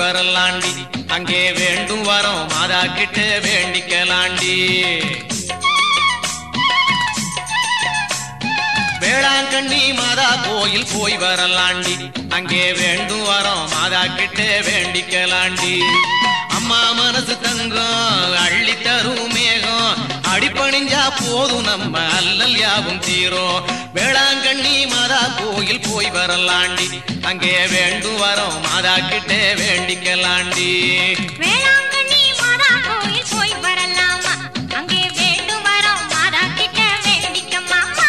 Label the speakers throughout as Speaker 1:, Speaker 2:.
Speaker 1: வரலாண்டி அங்கே வேண்டும் வரோம் மாதா கிட்ட வேண்டிக்கலாண்டி வேளாங்கண்ணி மாதா கோயில் போய் வரலாண்டி அங்கே வேண்டும் வரோம் மாதா கிட்ட வேண்டிக்கலாண்டி அம்மா மனசு தங்கம் அள்ளி தரும் மேகம் அடிப்பணிஞ்சா போதும் நம்ம அல்லல் யாவும் தீரும் வேளாங்கண்ணி மாதா கோயில் போய் வரலாண்டி அங்கே வேண்டும் வரோம் மாதா கிட்ட வேண்டிக்கலாண்டி
Speaker 2: வேளாங்கண்ணி மாதா கோயில் போய் வரலாமா அங்கே வேண்டும் வரோம் மாதா கிட்ட வேண்டிக்க மாமா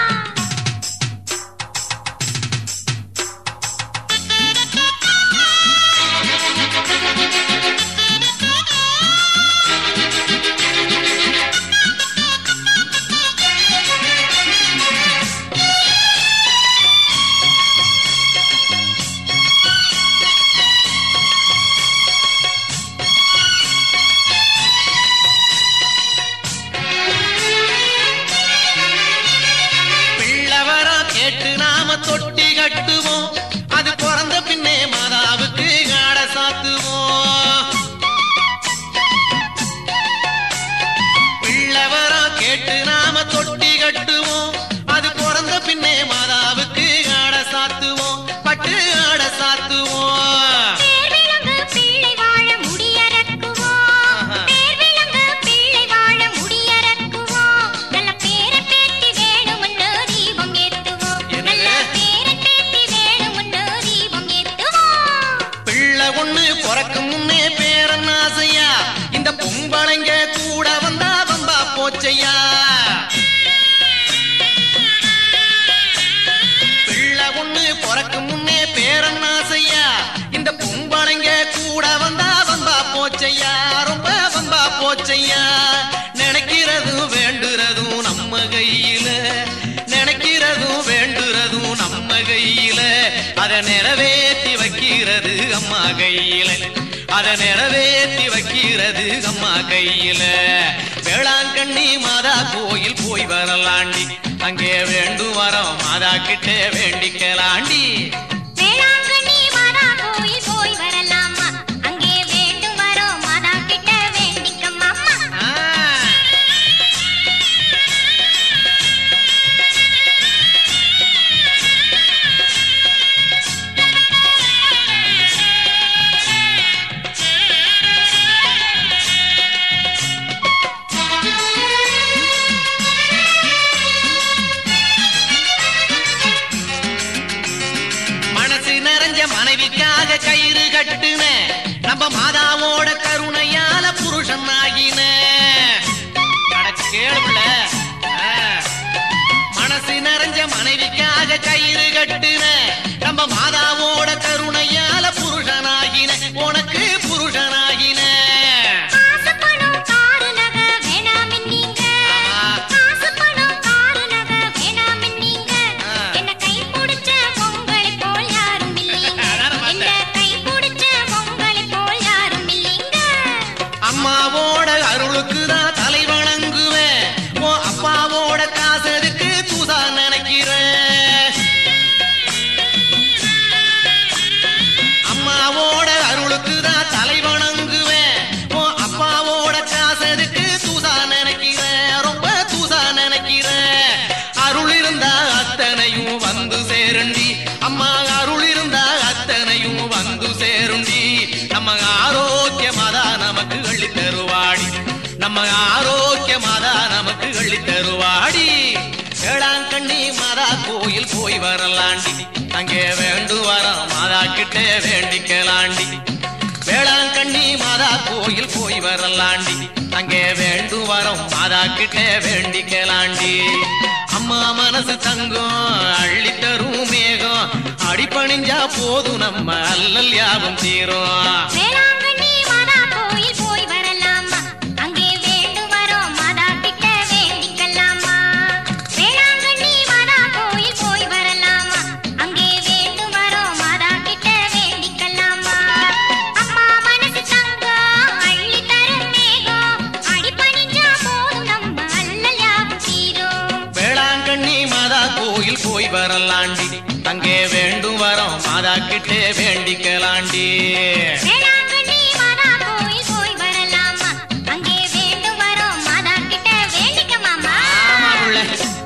Speaker 1: பிள்ளவரா கேட்டு நாம தொட்டி கட்டுவோம் அது பிறந்த பின்னே மாதாவுக்கு காட சாத்துவோம் பிள்ளவரா கேட்டு நாம தொட்டி கட்டுவோம் அது பிறந்த பின்னே மாதாவுக்கு காட சாத்துவோம் பட்டு ஆட சாத்துவோம்
Speaker 2: பேர் விளங்கு பிள்ளை வாழ முடியறக்குவோம்
Speaker 1: ஆஹா.
Speaker 2: பேர் விளங்கு பிள்ளை வாழ முடியறக்குவோம் நல்ல பேரை பேத்தி வேணும்னு தீபம் ஏத்துவோம்
Speaker 1: என்னது?
Speaker 2: நல்ல பேரை பேத்தி வேணும்னு தீபம் ஏத்துவோம்
Speaker 1: பிள்ளை ஒண்ணு பிறக்கும் முன்னே பேரன் ஆசையா இந்த பொம்பளைங்க கூட வந்தா வம்பா போச்சையா பிள்ளை ஒண்ணு பிறக்கும் முன்னே பேரன் ஆசையா இந்த பொம்பளைங்க கூட வந்தா வம்பா போச்சையா ரொம்ப வம்பா போச்சையா நினைக்கிறதும் வேண்டுறதும் நம்ம கையில நினைக்கிறதும் வேண்டுறதும் நம்ம கையில அதை நிறைவேற்றி வைக்கிறது அம்மா கையில அதை நிறைவேற்றி வைக்கிறது அம்மா கையில வேளாங்கண்ணி மாதா கோயில் போய் வரலாண்டி அங்கே வேண்டும் வரோம் மாதா கிட்ட வேண்டிக்கலாண்டி
Speaker 2: வேளாங்கண்ணி மாதா கோயில் போய் வரலாமா அங்கே வேண்டும் வரோம் மாதா கிட்ட வேண்டிக்க மாமா
Speaker 1: ஆ. மனசு நிறைஞ்ச மனைவிக்காக கயிறு கட்டுன நம்ம மாதாவோட கருணையால புருஷன் ஆகின கேளுல மனசு நிறைஞ்ச மனைவிக்காக கயிறு கட்டுன நம்ம மாதாவோட கருணையால புருஷனாகின உனக்கு புருஷனாகின
Speaker 2: காசு பணம் காரு நகை வேணாமின் நீங்க
Speaker 1: ஆமா.
Speaker 2: காசு பணம் காரு நகை வேணாமின் நீங்க
Speaker 1: ஆ.
Speaker 2: என்ன கை பிடிச்ச பொங்கலை போல் யாரும் இல்லைங்க
Speaker 1: அதான பார்த்தேன்.
Speaker 2: என்ன கை பிடிச்ச பொங்கலை போல் யாரும் இல்லைங்க
Speaker 1: அம்மாவோட அருளுக்கு தான் தலை வணங்குவேன் உன் அப்பாவோட காசதுக்கு தூதா நினைக்கிறேன் அம்மாவோட அருளுக்கு தான் தலை வணங்குவேன் உன் அப்பாவோட காசதுக்கு தூதா நினைக்கிறேன் ரொம்ப தூதா நினைக்கிறேன் அருள் இருந்தா அத்தனையும் வந்து சேருண்டி அம்மா அருள் இருந்தா அத்தனையும் வந்து சேருண்டி நம்ம ஆரோக்கியமாதா நமக்கு அள்ளி தருவாடி நம்ம ஆரோக்கியமாதா நமக்கு அள்ளி தருவாடி வேளாங்கண்ணி மாதா கோயில் போய் வரலாண்டி அங்கே வேண்டு வரோம் மாதா கிட்ட வேண்டிக்கலாண்டி வேளாங்கண்ணி மாதா கோயில் போய் வரலாண்டி அங்கே வேண்டு வரோம் மாதா கிட்ட வேண்டிக்கலாண்டி அம்மா மனசு தங்கம் அள்ளி தரும் மேகம் அடிப்பணிஞ்சா போதும் நம்ம அல்லல் யாவும் தீரும்
Speaker 2: வேளாங்கண்ணி மாதா கோயில் போய் வரலாமா அங்கே வேண்டும் வரோம் மாதா கிட்ட வேண்டிக்கலாமா வேளாங்கண்ணி மாதா கோயில் போய் வரலாமா அங்கே வேண்டும் வரோம் மாதா கிட்ட வேண்டிக்கலாமா அம்மா மனசு தங்கம் அள்ளி தரும் மேகம் அடிபணிஞ்சா போதும் நம்ம அல்லல் யாவும் தீரும்
Speaker 1: வேளாங்கண்ணி மாதா கோயில் போய் வரலாண்டி அங்கே வேண்டும் வரோம் மாதா கிட்டே வேண்டிக்கலாண்டி
Speaker 2: வேளாங்கண்ணி
Speaker 1: புள்ள